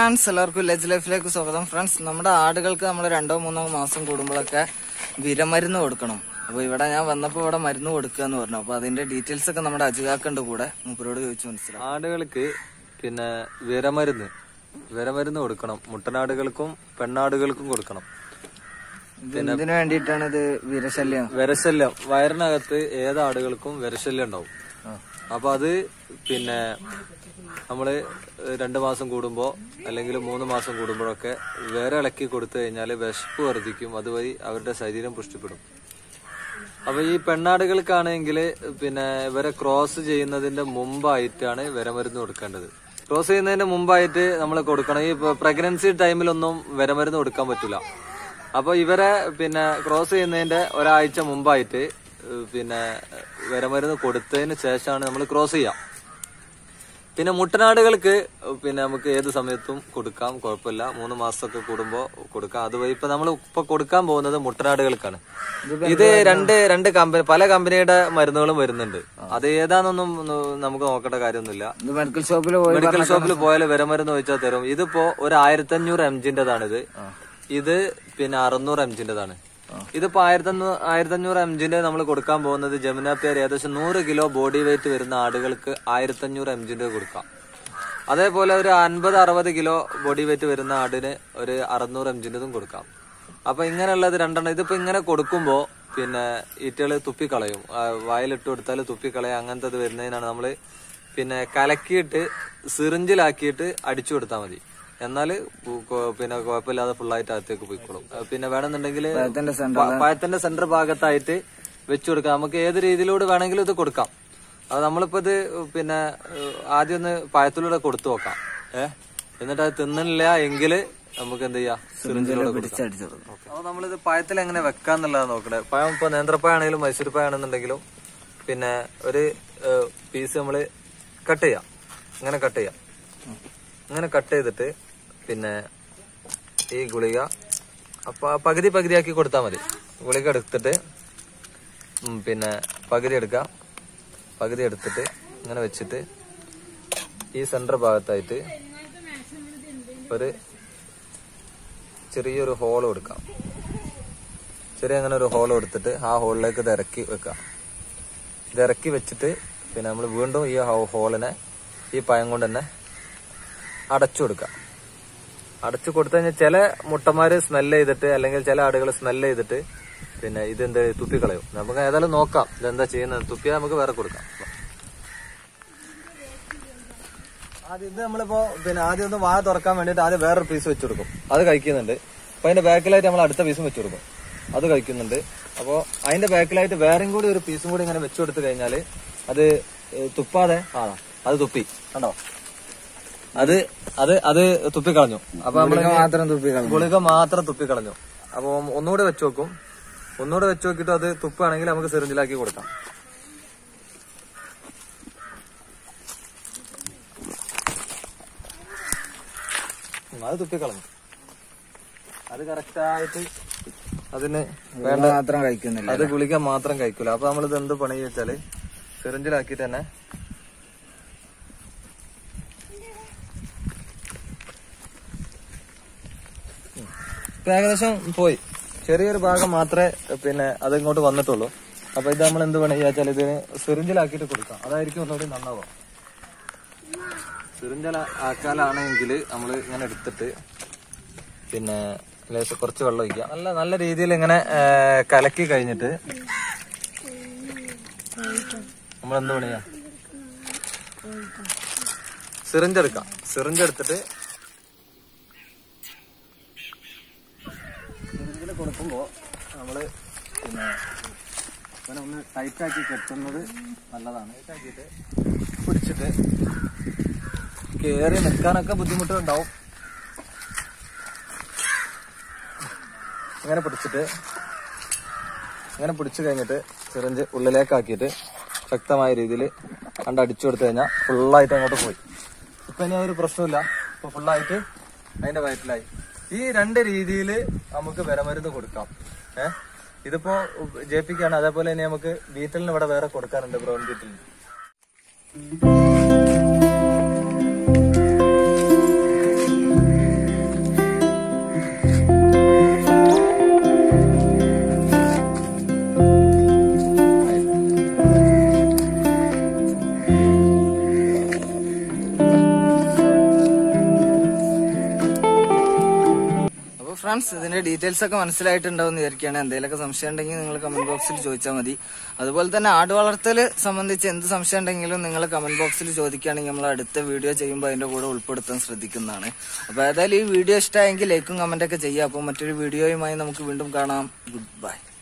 friends എല്ലാവർക്കും ലജ് ലൈഫിലേക്ക് സ്വാഗതം ഫ്രണ്ട്സ് നമ്മുടെ ആടുകൾക്ക് നമ്മൾ രണ്ടോ മൂന്നോ മാസം കൂടുമ്പോഴൊക്കെ വിരമരുന്ന് കൊടുക്കണം അപ്പൊ ഇവിടെ ഞാൻ വന്നപ്പോ ഇവിടെ മരുന്ന് കൊടുക്കുക എന്ന് പറഞ്ഞു അപ്പൊ അതിന്റെ ഡീറ്റെയിൽസ് ഒക്കെ നമ്മുടെ അജികാക്കുണ്ട് കൂടെ മൂപ്പരോട് ചോദിച്ചു മനസ്സിലാവും ആടുകൾക്ക് പിന്നെ വിരമരുന്ന് വിരമരുന്ന് കൊടുക്കണം മുട്ടനാടുകൾക്കും പെണ്ണാടുകൾക്കും കൊടുക്കണം ഇതിന് വേണ്ടിയിട്ടാണ് ഇത് വിരശല്യം വിരശല്യം വയറിനകത്ത് ഏത് ആടുകൾക്കും വിരശല്യം ഉണ്ടാവും അപ്പൊ അത് പിന്നെ നമ്മള് രണ്ടു മാസം കൂടുമ്പോ അല്ലെങ്കിൽ മൂന്ന് മാസം കൂടുമ്പോഴൊക്കെ വേറെ ഇളക്കി കൊടുത്തു കഴിഞ്ഞാൽ വിശപ്പ് വർദ്ധിക്കും അതുവഴി അവരുടെ ശരീരം പുഷ്ടിപ്പെടും അപ്പൊ ഈ പെണ്ണാടുകൾക്കാണെങ്കിൽ പിന്നെ ഇവരെ ക്രോസ് ചെയ്യുന്നതിന്റെ മുമ്പായിട്ടാണ് വിരമരുന്ന് കൊടുക്കേണ്ടത് ക്രോസ് ചെയ്യുന്നതിന്റെ മുമ്പായിട്ട് നമ്മൾ കൊടുക്കണം ഈ പ്രഗ്നൻസി ടൈമിലൊന്നും വിരമരുന്ന് കൊടുക്കാൻ പറ്റില്ല അപ്പൊ ഇവരെ പിന്നെ ക്രോസ് ചെയ്യുന്നതിന്റെ ഒരാഴ്ച മുമ്പായിട്ട് ഏഹ് പിന്നെ വിരമരുന്ന് കൊടുത്തതിന് ശേഷമാണ് നമ്മൾ ക്രോസ് ചെയ്യുക പിന്നെ മുട്ടനാടുകൾക്ക് പിന്നെ നമുക്ക് ഏത് സമയത്തും കൊടുക്കാം കുഴപ്പമില്ല മൂന്ന് മാസമൊക്കെ കൂടുമ്പോ കൊടുക്കാം അതുവഴി ഇപ്പൊ നമ്മൾ ഇപ്പൊ കൊടുക്കാൻ പോകുന്നത് മുട്ടനാടുകൾക്കാണ് ഇത് രണ്ട് രണ്ട് കമ്പനി പല കമ്പനിയുടെ മരുന്നുകളും വരുന്നുണ്ട് അത് ഏതാണെന്നൊന്നും നമുക്ക് നോക്കേണ്ട കാര്യമൊന്നുമില്ല ഇത് മെഡിക്കൽ ഷോപ്പിൽ പോയി മെഡിക്കൽ ഷോപ്പിൽ പോയാൽ വിരമരുന്ന് ചോദിച്ചാൽ തരും ഇതിപ്പോ ഒരു ആയിരത്തി അഞ്ഞൂറ് എം ജിന്റേതാണിത് ഇത് പിന്നെ അറുന്നൂറ് എം ജിന്റേതാണ് ഇതിപ്പോ ആയിരത്തി ആയിരത്തി അഞ്ഞൂറ് എം ജിന്റെ നമ്മൾ കൊടുക്കാൻ പോകുന്നത് ജമുന പേര് ഏകദേശം നൂറ് കിലോ ബോഡി വെയിറ്റ് വരുന്ന ആടുകൾക്ക് ആയിരത്തി അഞ്ഞൂറ് എം ജിന്റെ കൊടുക്കാം അതേപോലെ ഒരു അൻപത് അറുപത് കിലോ ബോഡി വെയിറ്റ് വരുന്ന ആടിന് ഒരു അറുന്നൂറ് എം ജിന്റെതും കൊടുക്കാം അപ്പൊ ഇങ്ങനെയുള്ളത് രണ്ടെണ്ണം ഇതിപ്പോ ഇങ്ങനെ കൊടുക്കുമ്പോ പിന്നെ ഈറ്റകള് തുപ്പിക്കളയും ആ, വായിലിട്ട് കൊടുത്താൽ തുപ്പിക്കളയും അങ്ങനത്തെ ഇത് വരുന്നതിനാണ് നമ്മള് പിന്നെ കലക്കിയിട്ട് സിറിഞ്ചിലാക്കിയിട്ട് അടിച്ചു കൊടുത്താൽ മതി എന്നാൽ പിന്നെ കുഴപ്പമില്ലാതെ ഫുള്ളായിട്ട് അകത്തേക്ക് പോയിക്കോളും ആ, പിന്നെ വേണമെന്നുണ്ടെങ്കിൽ പഴത്തിന്റെ സെന്റർ പഴത്തിന്റെ സെന്റർ ഭാഗത്തായിട്ട് വെച്ചു കൊടുക്കാം നമുക്ക് ഏത് രീതിയിലൂടെ വേണമെങ്കിലും ഇത് കൊടുക്കാം അത് നമ്മളിപ്പോ ഇത് പിന്നെ ഏഹ്, ആദ്യം ഒന്ന് പഴത്തിലൂടെ കൊടുത്തു നോക്കാം ഏഹ് എന്നിട്ട് അത് തിന്നില്ല എങ്കിൽ നമുക്ക് എന്ത് ചെയ്യാം സിറിഞ്ചിലൂടെ കൊടുക്കാം പിടിച്ചടിച്ചു കൊടുക്കും അപ്പൊ നമ്മളിത് പഴത്തിൽ എങ്ങനെ വെക്കാന്നുള്ളതാണ് നോക്കണേ പഴം ഇപ്പൊ നേന്ത്രപ്പഴാണെങ്കിലും മൈസൂർ പഴമാണെന്നുണ്ടെങ്കിലും പിന്നെ ഒരു പീസ് നമ്മള് കട്ട് ചെയ്യാം ഇങ്ങനെ കട്ട് ചെയ്യാം ഇങ്ങനെ കട്ട് ചെയ്തിട്ട് പിന്നെ ഈ ഗുളിക അപ്പൊ ആ പകുതി പകുതിയാക്കി കൊടുത്താൽ മതി ഗുളിക എടുത്തിട്ട് ഉം, പിന്നെ പകുതി എടുക്കാം പകുതി എടുത്തിട്ട് ഇങ്ങനെ വെച്ചിട്ട് ഈ സെന്റർ ഭാഗത്തായിട്ട് ഒരു ചെറിയൊരു ഹോൾ കൊടുക്കാം ചെറിയ അങ്ങനെ ഒരു ഹോൾ കൊടുത്തിട്ട് ആ ഹോളിലേക്ക് ഇത് ഇറക്കി വെക്കാം ഇത് ഇറക്കി വെച്ചിട്ട് പിന്നെ നമ്മൾ വീണ്ടും ഈ ഹോ- ഹോളിനെ ഈ പഴം കൊണ്ട് തന്നെ അടച്ചു കൊടുക്കാം അടച്ചു കൊടുത്തു കഴിഞ്ഞാൽ ചില മുട്ടന്മാര് സ്മെല്ല് ചെയ്തിട്ട് അല്ലെങ്കിൽ ചില ആടുകൾ സ്മെല്ല് ചെയ്തിട്ട് പിന്നെ ഇതെന്ത് തുപ്പിക്കളയും നമുക്ക് ഏതായാലും നോക്കാം ഇതെന്താ ചെയ്യുന്നത് തുപ്പിയാൽ നമുക്ക് വേറെ കൊടുക്കാം ആദ്യം ഇത് നമ്മളിപ്പോ പിന്നെ ആദ്യം ഒന്ന് വായ തുറക്കാൻ വേണ്ടിട്ട് ആദ്യം വേറൊരു പീസ് വെച്ച് കൊടുക്കും അത് കഴിക്കുന്നുണ്ട് അപ്പൊ അതിന്റെ ബാക്കിലായിട്ട് നമ്മൾ അടുത്ത പീസും വെച്ച് കൊടുക്കും അത് കഴിക്കുന്നുണ്ട് അപ്പോ അതിന്റെ ബാക്കിലായിട്ട് വേറെയും കൂടി ഒരു പീസും കൂടി ഇങ്ങനെ വെച്ചു കൊടുത്തു കഴിഞ്ഞാല് അത് ഏഹ്, തുപ്പാതെ ആ അത് തുപ്പി കണ്ടോ അത് അത് അത് തുപ്പിക്കളഞ്ഞു അപ്പൊ നമ്മൾ മാത്രം തുപ്പിക്കളഞ്ഞു ഗുളിക മാത്രം തുപ്പിക്കളഞ്ഞു അപ്പൊ ഒന്നുകൂടെ വെച്ച് നോക്കും ഒന്നുകൂടെ വെച്ച് നോക്കിയിട്ട് അത് തുപ്പാണെങ്കിൽ നമുക്ക് സിറിഞ്ചിലാക്കി കൊടുക്കാം ഉം, അത് തുപ്പിക്കളഞ്ഞു അത് കറക്റ്റായിട്ട് അതിന് വേണ്ട മാത്രം കഴിക്കുന്നില്ല അത് ഗുളിക മാത്രം കഴിക്കൂല അപ്പൊ നമ്മളിത് എന്ത് പണി വെച്ചാല് സിറിഞ്ചിലാക്കിയിട്ട് തന്നെ ഇപ്പൊ ഏകദേശം പോയി ചെറിയൊരു ഭാഗം മാത്രമേ പിന്നെ അത് ഇങ്ങോട്ട് വന്നിട്ടുള്ളൂ അപ്പൊ ഇത് നമ്മൾ എന്ത് പണി വെച്ചാൽ ഇതിന് സിറിഞ്ചിലാക്കിയിട്ട് കൊടുക്കാം അതായിരിക്കും ഒന്നുകൂടി നന്നാവുക സിറിഞ്ചല ആക്കാലാണെങ്കിൽ നമ്മൾ ഇങ്ങനെ എടുത്തിട്ട് പിന്നെ ലേശം കുറച്ച് വെള്ളം ഒഴിക്കുക നല്ല നല്ല രീതിയിൽ ഇങ്ങനെ ആ, കലക്കി കഴിഞ്ഞിട്ട് നമ്മൾ എന്ത് പണിയാ സിറിഞ്ച് എടുക്കാം സിറിഞ്ച് എടുത്തിട്ട് സിറിഞ്ചിൽ കൊടുക്കുമ്പോ നമ്മള് പിന്നെ ഇങ്ങനെ ഒന്ന് ടൈറ്റ് ആക്കി കെട്ടുന്നത് നല്ലതാണ് ടൈറ്റ് ആക്കിയിട്ട് പിടിച്ചിട്ട് കേറി നിൽക്കാനൊക്കെ ബുദ്ധിമുട്ടുണ്ടാവും ഇങ്ങനെ പിടിച്ചിട്ട് ഇങ്ങനെ പിടിച്ചു കഴിഞ്ഞിട്ട് സിറിഞ്ച് ഉള്ളിലേക്കാക്കിയിട്ട് ശക്തമായ രീതിയിൽ കണ്ട് അടിച്ചു കൊടുത്തു കഴിഞ്ഞാൽ ഫുള്ളായിട്ട് അങ്ങോട്ട് പോയി ഇപ്പൊ ഇനി ഒരു പ്രശ്നമില്ല ഇപ്പൊ ഫുള്ളായിട്ട് അതിന്റെ വയറ്റിലായി ഈ രണ്ട് രീതിയിൽ നമുക്ക് വിരമരുന്ന് കൊടുക്കാം ഏഹ് ഇതിപ്പോ ജയിപ്പിക്കാണ് അതേപോലെ തന്നെ നമുക്ക് ബീറ്റലിന് ഇവിടെ വേറെ കൊടുക്കാറുണ്ട് ബ്രൗൺ ബീറ്റലിന് ഫ്രണ്ട്സ് ഇതിന്റെ ഡീറ്റെയിൽസ് ഒക്കെ മനസ്സിലായിട്ടുണ്ടാവും എന്ന് വിചാരിക്കുകയാണ് എന്തെങ്കിലുമൊക്കെ സംശയം ഉണ്ടെങ്കിൽ നിങ്ങൾ കമന്റ് ബോക്സിൽ ചോദിച്ചാൽ മതി അതുപോലെ തന്നെ ആട് വളർത്തൽ സംബന്ധിച്ച് എന്ത് സംശയം ഉണ്ടെങ്കിലും നിങ്ങൾ കമന്റ് ബോക്സിൽ ചോദിക്കുകയാണെങ്കിൽ നമ്മൾ അടുത്ത വീഡിയോ ചെയ്യുമ്പോൾ അതിന്റെ കൂടെ ഉൾപ്പെടുത്താൻ ശ്രദ്ധിക്കുന്നതാണ് അപ്പൊ ഏതായാലും ഈ വീഡിയോ ഇഷ്ടമായെങ്കിൽ ലൈക്കും കമന്റ് ഒക്കെ ചെയ്യാം അപ്പോൾ മറ്റൊരു വീഡിയോയുമായി നമുക്ക് വീണ്ടും കാണാം ഗുഡ് ബൈ